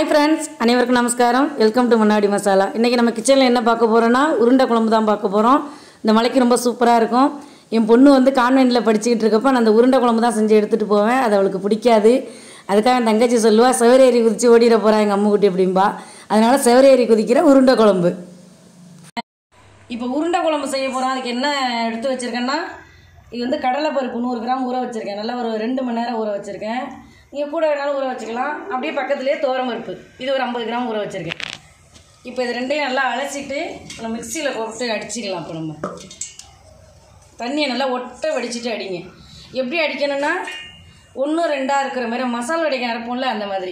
hi friends அனைவருக்கும் நமஸ்காரம் welcome to முன்னாடி மசாலா இன்றைக்கி நம்ம கிச்சனில் என்ன பார்க்க போகிறோன்னா உருண்டை குழம்பு தான் பார்க்க போகிறோம் இந்த மலைக்கு ரொம்ப சூப்பராக இருக்கும் என் பொண்ணு வந்து கான்வென்ட்டில் படிச்சுக்கிட்டு இருக்கப்போ நான் அந்த உருண்டை குழம்பு தான் செஞ்சு எடுத்துகிட்டு போவேன் அது அவளுக்கு பிடிக்காது அதுக்காக என் தங்கச்சி சொல்லுவா செவரேறி குதித்து ஓடிட போகிறா எங்கள் அம்முக்குட்டி அப்படிம்பா அதனால் செவரேறி குதிக்கிற உருண்டை குழம்பு இப்போ உருண்டை குழம்பு செய்ய போகிறோம் அதுக்கு என்ன எடுத்து வச்சுருக்கேன்னா இது வந்து கடலை பருப்பு நூறு கிராம் ஊற வச்சுருக்கேன் நல்லா ஒரு ரெண்டு மணி நேரம் ஊற வச்சுருக்கேன் நீங்கள் கூட வேணாலும் ஊற வச்சுக்கலாம் அப்படியே பக்கத்துலேயே துவரம் பருப்பு இது ஒரு ஐம்பது கிராம் ஊற வச்சுருக்கேன் இப்போ இது ரெண்டையும் நல்லா அலசிட்டு நம்ம மிக்சியில் போட்டு அடிச்சிக்கலாம் இப்போ நம்ம தண்ணியை நல்லா ஒட்ட வடிச்சிட்டு அடிங்க எப்படி அடிக்கணும்னா ஒன்று ரெண்டாக இருக்கிற மாதிரி மசாலா வடைக்க அரைப்போம்ல அந்த மாதிரி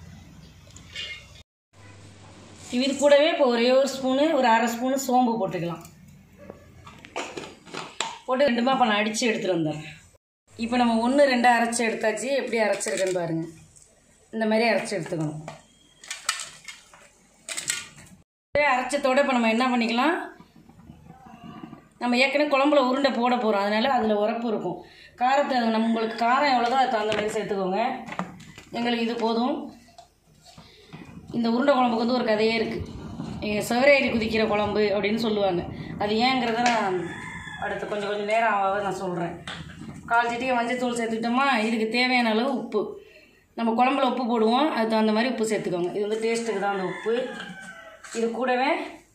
இது கூடவே இப்போ ஒரே ஒரு ஸ்பூனு ஒரு அரை ஸ்பூனு சோம்பு போட்டுக்கலாம் போட்டு ரெண்டுமா இப்போ நான் அடித்து எடுத்துகிட்டு வந்துடுறேன் இப்போ நம்ம ஒன்று ரெண்டாக அரைச்சி எடுத்தாச்சு எப்படி அரைச்சிருக்கேன்னு பாருங்கள் இந்த மாதிரி அரைச்சி எடுத்துக்கணும் இதே அரைச்சத்தோட இப்போ நம்ம என்ன பண்ணிக்கலாம் நம்ம ஏற்கனவே குழம்புல உருண்டை போட போகிறோம் அதனால் அதில் உரப்பு இருக்கும் காரத்தை நம்ம உங்களுக்கு காரம் எவ்வளோதோ அதுக்கு தகுந்த மாதிரி சேர்த்துக்கோங்க எங்களுக்கு இது போதும் இந்த உருண்டை குழம்புக்கு வந்து ஒரு கதையே இருக்குது செவரேறி குதிக்கிற குழம்பு அப்படின்னு சொல்லுவாங்க அது ஏங்கிறத நான் அடுத்து கொஞ்சம் கொஞ்சம் நேரம் ஆக நான் சொல்கிறேன் கால் சட்டியை மஞ்சத்தூள் சேர்த்துக்கிட்டோமா இதுக்கு தேவையான அளவு உப்பு நம்ம குழம்புல உப்பு போடுவோம் அதுக்கு தகுந்த மாதிரி உப்பு சேர்த்துக்கோங்க இது வந்து டேஸ்ட்டுக்கு தான் அந்த உப்பு இது கூடவே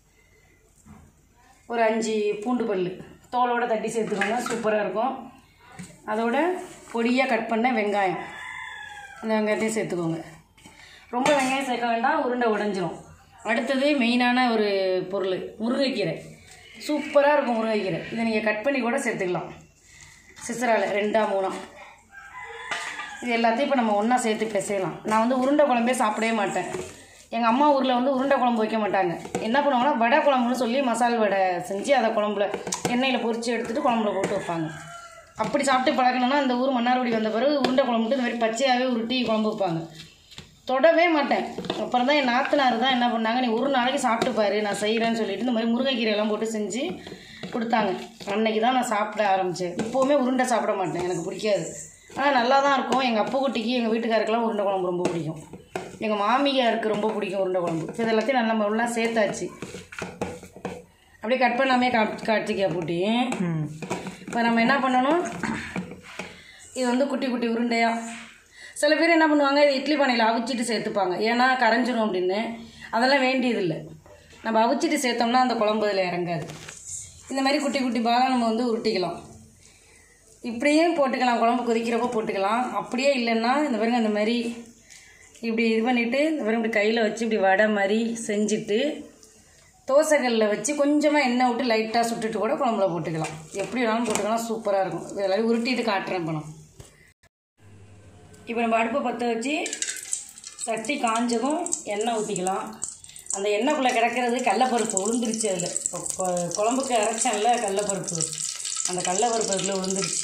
ஒரு அஞ்சு பூண்டு பல் தோலோட தட்டி சேர்த்துக்கோங்க சூப்பராக இருக்கும் அதோட பொடியாக கட் பண்ண வெங்காயம் அந்த வெங்காயத்தையும் சேர்த்துக்கோங்க ரொம்ப வெங்காயம் சேர்க்க வேண்டாம் உருண்டை உடைஞ்சிரும் அடுத்தது மெயினான ஒரு பொருள் முருங்கைக்கீரை சூப்பராக இருக்கும் முருங்கைக்கீரை இதை நீங்கள் கட் பண்ணி கூட சேர்த்துக்கலாம் சிசரால் ரெண்டா மூணா இது எல்லாத்தையும் இப்போ நம்ம ஒன்றா சேர்த்து பிசையலாம் நான் வந்து உருண்டை குழம்பே சாப்பிடவே மாட்டேன் எங்கள் அம்மா ஊரில் வந்து உருண்டை குழம்பு வைக்க மாட்டாங்க என்ன பண்ணுவாங்கன்னா வடை குழம்புன்னு சொல்லி மசால் வடை செஞ்சு அதை குழம்புல எண்ணெயில் பொரித்து எடுத்துகிட்டு குழம்புல போட்டு வைப்பாங்க அப்படி சாப்பிட்டு பழக்கணும்னா அந்த ஊர் மன்னார்குடி வந்த பிறகு உருண்டை குழம்புட்டு இந்த மாதிரி பச்சையாகவே உருட்டி குழம்பு வைப்பாங்க தொடவே மாட்டேன் அப்புறம் தான் என் நாத்தனார் தான் என்ன பண்ணாங்க நீ ஒரு நாளைக்கு சாப்பிட்டு பாரு நான் செய்கிறேன்னு சொல்லிட்டு இந்த மாதிரி முருங்கைக்கீரையெல்லாம் போட்டு செஞ்சு கொடுத்தாங்க அன்னைக்கு தான் நான் சாப்பிட ஆரம்பித்தேன் இப்போவுமே உருண்டை சாப்பிட மாட்டேன் எனக்கு பிடிக்காது ஆனால் நல்லா தான் இருக்கும் எங்கள் அப்பா குட்டிக்கு எங்கள் வீட்டுக்காருக்கெல்லாம் உருண்டை குழம்பு ரொம்ப பிடிக்கும் எங்கள் மாமியாருக்கு ரொம்ப பிடிக்கும் உருண்டை குழம்பு இப்போ இது எல்லாத்தையும் நல்லா நம்ம எல்லாம் சேர்த்தாச்சு அப்படியே கட் பண்ணாமே காட் காட்டிக்க பூட்டி இப்போ நம்ம என்ன பண்ணணும் இது வந்து குட்டி குட்டி உருண்டையாக சில பேர் என்ன பண்ணுவாங்க இது இட்லி பானையில் அவிச்சிட்டு சேர்த்துப்பாங்க ஏன்னா கரைஞ்சிரும் அப்படின்னு அதெல்லாம் வேண்டியதில்லை நம்ம அவிச்சிட்டு சேர்த்தோம்னா அந்த குழம்பு அதில் இறங்காது இந்த மாதிரி குட்டி குட்டி பாலாக நம்ம வந்து உருட்டிக்கலாம் இப்படியும் போட்டுக்கலாம் குழம்பு கொதிக்கிறப்போ போட்டுக்கலாம் அப்படியே இல்லைன்னா இந்த பாருங்க இந்த மாதிரி இப்படி இது பண்ணிவிட்டு இந்த பாருங்க இப்படி கையில் வச்சு இப்படி வடை மாதிரி செஞ்சுட்டு தோசைக்கல்லில் வச்சு கொஞ்சமாக எண்ணெய் விட்டு லைட்டாக சுட்டுட்டு கூட குழம்புல போட்டுக்கலாம் எப்படி வேணாலும் போட்டுக்கலாம் சூப்பராக இருக்கும் இதெல்லாம் உருட்டிட்டு காட்டுறேன் இப்போ நான் இப்போ நம்ம அடுப்பை பற்ற வச்சு சட்டி காஞ்சதும் எண்ணெய் ஊற்றிக்கலாம் அந்த எண்ணெய்க்குள்ளே கிடக்கிறது கடலப்பருப்பு உளுந்துருச்சு அதில் இப்போ கொ- குழம்புக்கு அரைச்சேன்ல கடலப்பருப்பு அந்த கடலப்பருப்பு அதில் உளுந்துருச்சு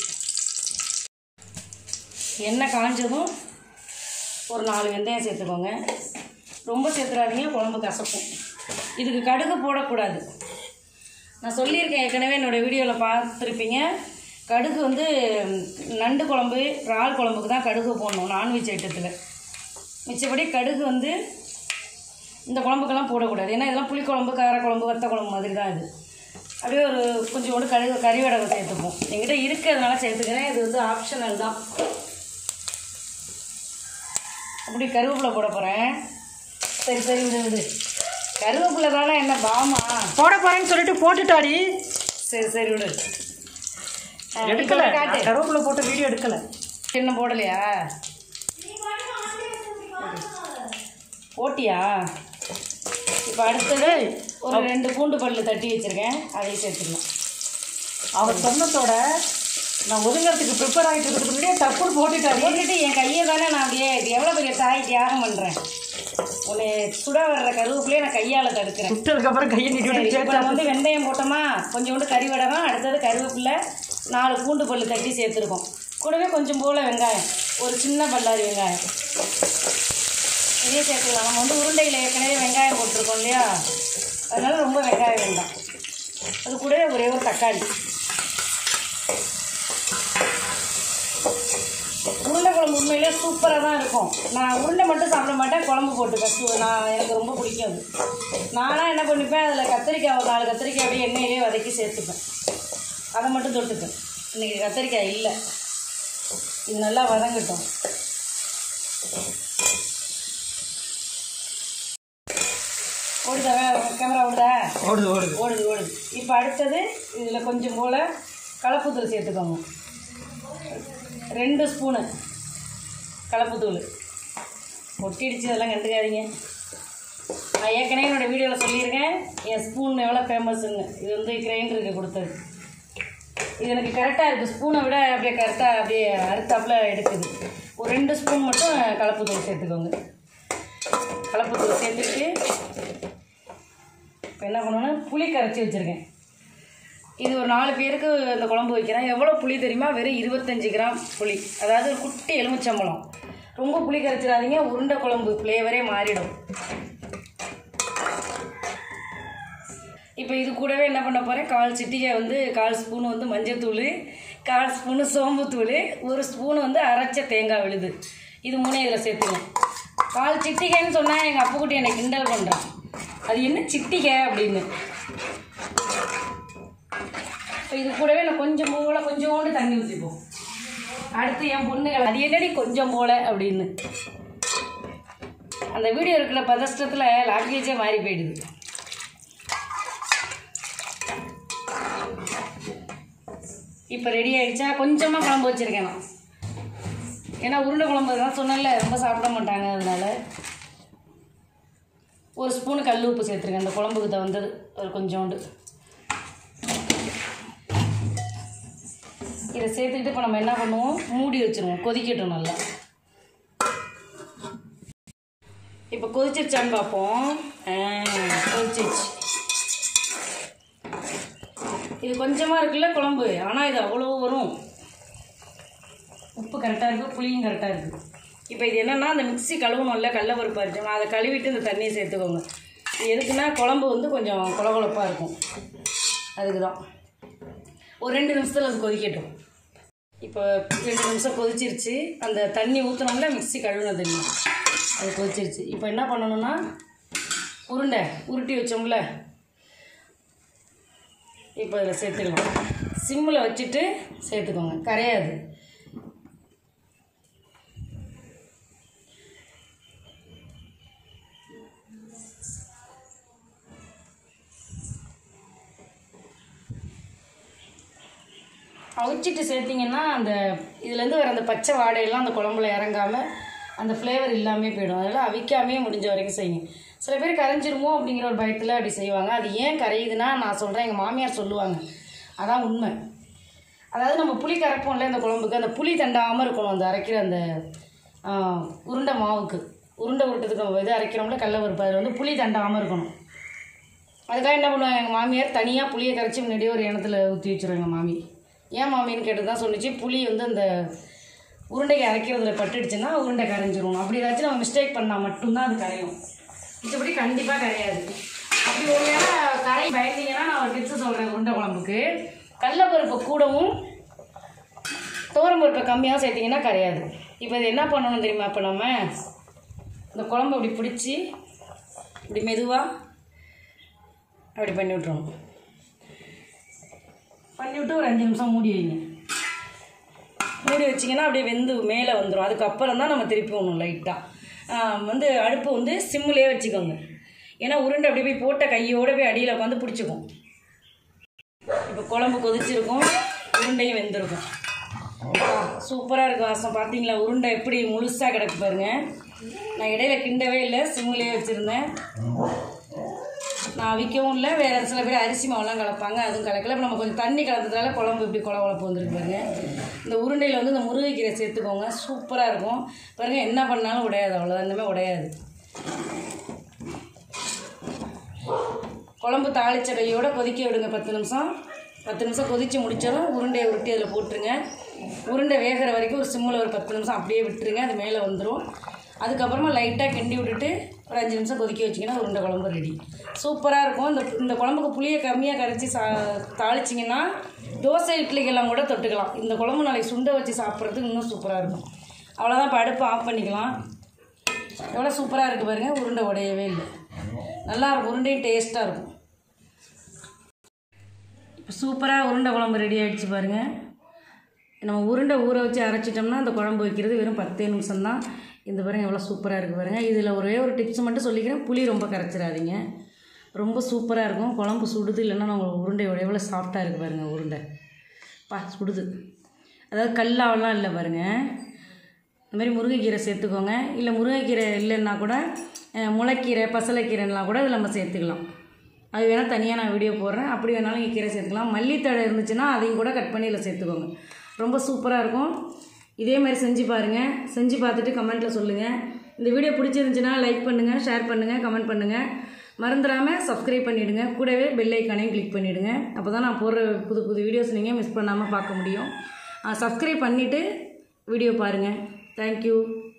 எண்ணெய் காஞ்சதும் ஒரு நாலு வெந்தயம் சேர்த்துக்கோங்க ரொம்ப சேர்த்துறாதீங்க குழம்பு கசக்கும் இதுக்கு கடுகு போடக்கூடாது நான் சொல்லியிருக்கேன் ஏற்கனவே என்னோடய வீடியோவில் பார்த்துருப்பீங்க கடுகு வந்து ம், நண்டு குழம்பு இறால் குழம்புக்கு தான் கடுகு போடணும் நான்வெஜ் ஐட்டத்தில் மிச்சப்படி கடுகு வந்து இந்த குழம்புக்கெல்லாம் போடக்கூடாது ஏன்னா இதெல்லாம் புளிக்குழம்பு காரக்குழம்பு வத்த குழம்பு மாதிரி தான் இது அப்படியே ஒரு கொஞ்சோண்டு கடுகு கறிவடகம் சேர்த்துப்போம் என்கிட்ட இருக்கிறதுனால சேர்த்துக்கிறேன் இது வந்து ஆப்ஷனல் தான் அப்படி கருவேப்பிலை போட போகிறேன் சரி சரி விடு விடு கருவேப்பிலை தானே என்ன பாமா போட போறேன்னு சொல்லிட்டு போட்டுட்டாடி சரி சரி விடு ஆ, எடுக்கல இப்ப காட்டு கருவேப்பிலை போட்டு வீடியோ எடுக்கல இன்னும் போடலையா போட்டியா இப்போ அடுத்தது ஒரு ரெண்டு பூண்டு பல்லு தட்டி வச்சிருக்கேன் அதையும் சேர்த்துக்கலாம் அவர் சொன்னதோட நான் ஒதுங்கிறதுக்கு ப்ரிப்பேர் ஆகிட்டு இருக்கிறதுக்கு முன்னாடியே டப்புன்னு போட்டுட்டாடி போட்டுட்டு என் கையை தானே நான் அப்படியே இது எவ்வளோ பெரிய தாய் தியாகம் பண்ணுறேன் உன்னை சுட வர்ற கருவேப்பிலையே நான் கையால் தடுக்கிறேன் சுட்டதுக்கு அப்புறம் கையை நீட்டி சரி, விட்டு இப்போ நம்ம வந்து வெந்தயம் போட்டோமா கொஞ்சோண்டு கறி வடகம் அடுத்தது கருவேப்பிலை நாலு பூண்டு பல்லு தட்டி சேர்த்துருக்கோம் கூடவே கொஞ்சம் போல் வெங்காயம் ஒரு சின்ன பல்லாரி வெங்காயம் இதே சேர்த்துக்கலாம் நம்ம வந்து உருண்டையில் ஏற்கனவே வெங்காயம் போட்டிருக்கோம் இல்லையா அதனால ரொம்ப வெங்காயம் வேண்டாம் அது கூடவே ஒரே ஒரு தக்காளி உருண்டை குழம்பு உண்மையிலே சூப்பராக தான் இருக்கும் நான் உருண்டை மட்டும் சாப்பிட மாட்டேன் குழம்பு போட்டு கசு நான் எனக்கு ரொம்ப பிடிக்கும் அது நானாக என்ன பண்ணிப்பேன் அதில் கத்திரிக்காய் ஒரு நாலு கத்திரிக்காய் அப்படியே எண்ணெயிலே வதக்கி சேர்த்துப்பேன் அதை மட்டும் தொட்டுப்பேன் இன்றைக்கி கத்திரிக்காய் இல்லை இது நல்லா வதங்கட்டும் ஓடுதா கேமரா ஓடுதா ஓடுது ஓடுது ஓடுது ஓடுது இப்போ அடுத்தது இதில் கொஞ்சம் போல் கலப்புத்தூள் சேர்த்துக்கோங்க ரெண்டு ஸ்பூனு கலப்புத்தூள் ஒட்டிடுச்சு அதெல்லாம் கண்டுக்காதீங்க நான் ஏற்கனவே என்னோடய வீடியோவில் சொல்லியிருக்கேன் என் ஸ்பூன் எவ்வளோ ஃபேமஸ்ன்னு இது வந்து கிரைண்டருக்கு கொடுத்தது இது எனக்கு கரெக்டாக இருக்குது ஸ்பூனை விட அப்படியே கரெக்டாக அப்படியே அறுத்தாப்புல எடுக்குது ஒரு ரெண்டு ஸ்பூன் மட்டும் கலப்புத்தூள் சேர்த்துக்கோங்க கலப்புத்தூள் சேர்த்துட்டு இப்போ என்ன பண்ணணும்னா புளி கரைச்சி வச்சுருக்கேன் இது ஒரு நாலு பேருக்கு இந்த குழம்பு வைக்கிறேன் எவ்வளோ புளி தெரியுமா வெறும் இருபத்தஞ்சி கிராம் புளி அதாவது ஒரு குட்டி எலுமிச்சம்பழம் ரொம்ப புளி கரைச்சிடாதீங்க உருண்டை குழம்பு ஃப்ளேவரே மாறிடும் இப்போ இது கூடவே என்ன பண்ண போகிறேன் கால் சிட்டிகை வந்து கால் ஸ்பூன் வந்து மஞ்சத்தூள் கால் ஸ்பூனு சோம்புத்தூள் ஒரு ஸ்பூன் வந்து அரைச்ச தேங்காய் விழுது இது மூணே இதில் சேர்த்துக்கணும் கால் சிட்டிகைன்னு சொன்னால் எங்கள் அப்புக்குட்டி என்னை கிண்டல் பண்ணுறான் அது என்ன சிட்டிகை அப்படின்னு இப்போ இது கூடவே நான் கொஞ்சம் போல கொஞ்சோண்டு தண்ணி ஊற்றிப்போம் அடுத்து என் பொண்ணுகள் அது என்னடி கொஞ்சம் போல அப்படின்னு அந்த வீடியோ இருக்கிற பதஷ்டத்தில் லாங்குவேஜே மாறி போயிடுது இப்போ ரெடி ஆயிடுச்சா கொஞ்சமாக குழம்பு வச்சுருக்கேன் நான் ஏன்னா உருண்டை குழம்பு தான் சொன்னேன்ல ரொம்ப சாப்பிட மாட்டாங்க அதனால ஒரு ஸ்பூனு கல் உப்பு சேர்த்துருக்கேன் அந்த குழம்புக்கு தகுந்தது ஒரு கொஞ்சோண்டு இதை சேர்த்துக்கிட்டு இப்போ நம்ம என்ன பண்ணுவோம் மூடி வச்சுருவோம் கொதிக்கட்டும் நல்லா இப்போ கொதிச்சிருச்சான்னு பார்ப்போம் ஆ, கொதிச்சிருச்சு இது கொஞ்சமாக இருக்குல்ல குழம்பு ஆனால் இது அவ்வளோ வரும் உப்பு கரெக்டாக இருக்குது புளியும் கரெக்டாக இருக்குது இப்போ இது என்னென்னா அந்த மிக்ஸி கழுவணும்ல கடலப்பருப்பு அரிச்சோம் அதை கழுவிட்டு இந்த தண்ணியை சேர்த்துக்கோங்க இது எதுக்குன்னா குழம்பு வந்து கொஞ்சம் கொலகொலப்பாக இருக்கும் அதுக்கு தான் ஒரு ரெண்டு நிமிஷத்தில் அது கொதிக்கட்டும் இப்போ ரெண்டு நிமிஷம் கொதிச்சிருச்சு அந்த தண்ணி ஊற்றினோம்ல மிக்ஸி கழுவின தண்ணி அது கொதிச்சிருச்சு இப்போ என்ன பண்ணணும்னா உருண்டை உருட்டி வச்சோம்ல இப்போ இதில் சேர்த்துக்கலாம் சிம்மில் வச்சுட்டு சேர்த்துக்கோங்க கரையாது அவிச்சிட்டு சேர்த்திங்கன்னா அந்த இதுலேருந்து வர அந்த பச்சை வாடையெல்லாம் அந்த குழம்புல இறங்காமல் அந்த ஃப்ளேவர் இல்லாமல் போயிடும் அதனால் அவிக்காமே முடிஞ்ச வரைக்கும் செய்யுங்க சில பேர் கரைஞ்சிருமோ அப்படிங்கிற ஒரு பயத்தில் அப்படி செய்வாங்க அது ஏன் கரையுதுன்னா நான் சொல்கிறேன் எங்கள் மாமியார் சொல்லுவாங்க அதான் உண்மை அதாவது நம்ம புளி கரைப்போம்ல இந்த குழம்புக்கு அந்த புளி தண்டாமல் இருக்கணும் அந்த அரைக்கிற அந்த ஆ, உருண்டை மாவுக்கு உருண்டை உருட்டத்துக்கு நம்ம இது அரைக்கிறோம்ல கடல பருப்பு அதில் வந்து புளி தண்டாமல் இருக்கணும் அதுக்காக என்ன பண்ணுவாங்க எங்கள் மாமியார் தனியாக புளியை கரைச்சி முன்னாடியே ஒரு இனத்துல ஊற்றி வச்சிருவாங்க எங்கள் மாமி ஏன் மாமின்னு கேட்டு தான் சொன்னிச்சு புளி வந்து அந்த உருண்டைக்கு அரைக்கிறதுல பட்டுடுச்சுன்னா உருண்டை கரைஞ்சிரும் அப்படி ஏதாச்சும் நம்ம மிஸ்டேக் பண்ணால் மட்டும்தான் அது கரையும் மிச்சபடி கண்டிப்பாக கரையாது அப்படி ஒரு வேளை கரை பயந்தீங்கன்னா நான் ஒரு டிப்ஸ் சொல்கிறேன் உருண்டை குழம்புக்கு கடலப்பருப்பு கூடவும் துவரம் பருப்பை கம்மியாக சேர்த்திங்கன்னா கரையாது இப்போ இது என்ன பண்ணணும் தெரியுமா இப்போ நம்ம இந்த குழம்பு அப்படி பிடிச்சி இப்படி மெதுவாக அப்படி பண்ணி விட்ருவோம் பண்ணி விட்டு ஒரு அஞ்சு நிமிஷம் மூடி வைங்க மூடி வச்சிங்கன்னா அப்படியே வெந்து மேலே வந்துடும் அதுக்கப்புறம் தான் நம்ம திருப்பி விடணும் லைட்டாக வந்து அடுப்பு வந்து சிம்மிலே வச்சுக்கோங்க ஏன்னா உருண்டை அப்படியே போய் போட்ட கையோட போய் அடியில் உட்காந்து பிடிச்சிக்கும் இப்போ குழம்பு கொதிச்சிருக்கும் உருண்டையும் வெந்திருக்கும் சூப்பராக இருக்கும் வாசம் பார்த்தீங்களா உருண்டை எப்படி முழுசாக கிடக்கு பாருங்க நான் இடையில கிண்டவே இல்லை சிம்மிலே வச்சுருந்தேன் நான் அவிக்கவும் இல்லை வேறு சில பேர் அரிசி மாவுலாம் கலப்பாங்க அதுவும் கலக்கல இப்போ நம்ம கொஞ்சம் தண்ணி கலந்ததுனால குழம்பு இப்படி குழ குழப்பு வந்துருக்கு பாருங்க இந்த உருண்டையில் வந்து இந்த முருங்கைக்கீரை சேர்த்துக்கோங்க சூப்பராக இருக்கும் பாருங்க என்ன பண்ணாலும் உடையாது அவ்வளோதான் இனிமேல் உடையாது குழம்பு தாளிச்ச கையோட கொதிக்க விடுங்க பத்து நிமிஷம் பத்து நிமிஷம் கொதித்து முடிச்சாலும் உருண்டையை உருட்டி அதில் போட்டுருங்க உருண்டை வேகிற வரைக்கும் ஒரு சிம்மில் ஒரு பத்து நிமிஷம் அப்படியே விட்டுருங்க அது மேலே வந்துடும் அதுக்கப்புறமா லைட்டாக கிண்டி விட்டுட்டு ஒரு அஞ்சு நிமிஷம் கொதிக்க வச்சிங்கன்னா உருண்டை குழம்பு ரெடி சூப்பராக இருக்கும் இந்த இந்த குழம்புக்கு புளியை கம்மியாக கரைச்சி சா தாளிச்சிங்கன்னா தோசை இட்லிக்கெல்லாம் கூட தொட்டுக்கலாம் இந்த குழம்பு நாளைக்கு சுண்டை வச்சு சாப்பிட்றதுக்கு இன்னும் சூப்பராக இருக்கும் அவ்வளோதான் இப்போ அடுப்பு ஆஃப் பண்ணிக்கலாம் எவ்வளோ சூப்பராக இருக்குது பாருங்கள் உருண்டை உடையவே இல்லை நல்லா இருக்கும் உருண்டையும் டேஸ்ட்டாக இருக்கும் இப்போ சூப்பராக உருண்டை குழம்பு ரெடி ஆகிடுச்சு பாருங்கள் நம்ம உருண்டை ஊற வச்சு அரைச்சிட்டோம்னா அந்த குழம்பு வைக்கிறது வெறும் பத்தே நிமிஷம் தான் இந்த பாருங்கள் எவ்வளோ சூப்பராக இருக்குது பாருங்கள் இதில் ஒரே ஒரு டிப்ஸ் மட்டும் சொல்லிக்கிறேன் புளி ரொம்ப கரைச்சிடாதீங்க ரொம்ப சூப்பராக இருக்கும் குழம்பு சுடுது இல்லைன்னா நம்ம உருண்டை எவ்வளோ சாஃப்டாக இருக்குது பாருங்கள் உருண்டை பா சுடுது அதாவது கல்லாவெல்லாம் இல்லை பாருங்கள் இந்த மாதிரி முருங்கைக்கீரை சேர்த்துக்கோங்க இல்லை முருங்கைக்கீரை இல்லைன்னா கூட அஹ், முளைக்கீரை பசலைக்கீரைலாம் கூட இதில் நம்ம சேர்த்துக்கலாம் அது வேணால் தனியாக நான் வீடியோ போடுறேன் அப்படி வேணாலும் நீங்கள் கீரை சேர்த்துக்கலாம் மல்லித்தழை இருந்துச்சுன்னா அதையும் கூட கட் பண்ணி இதில் சேர்த்துக்கோங்க ரொம்ப சூப்பராக இருக்கும் இதே மாதிரி செஞ்சு பாருங்கள் செஞ்சு பார்த்துட்டு கமெண்ட்டில் சொல்லுங்கள் இந்த வீடியோ பிடிச்சிருந்துச்சுன்னா லைக் பண்ணுங்கள் ஷேர் பண்ணுங்கள் கமெண்ட் பண்ணுங்கள் மறந்துடாமல் சப்ஸ்கிரைப் பண்ணிவிடுங்க கூடவே பெல் ஐக்கானையும் கிளிக் பண்ணிவிடுங்க அப்போ தான் நான் போடுற புது புது வீடியோஸ் நீங்கள் மிஸ் பண்ணாமல் பார்க்க முடியும் சப்ஸ்கிரைப் பண்ணிவிட்டு வீடியோ பாருங்கள் தேங்க்யூ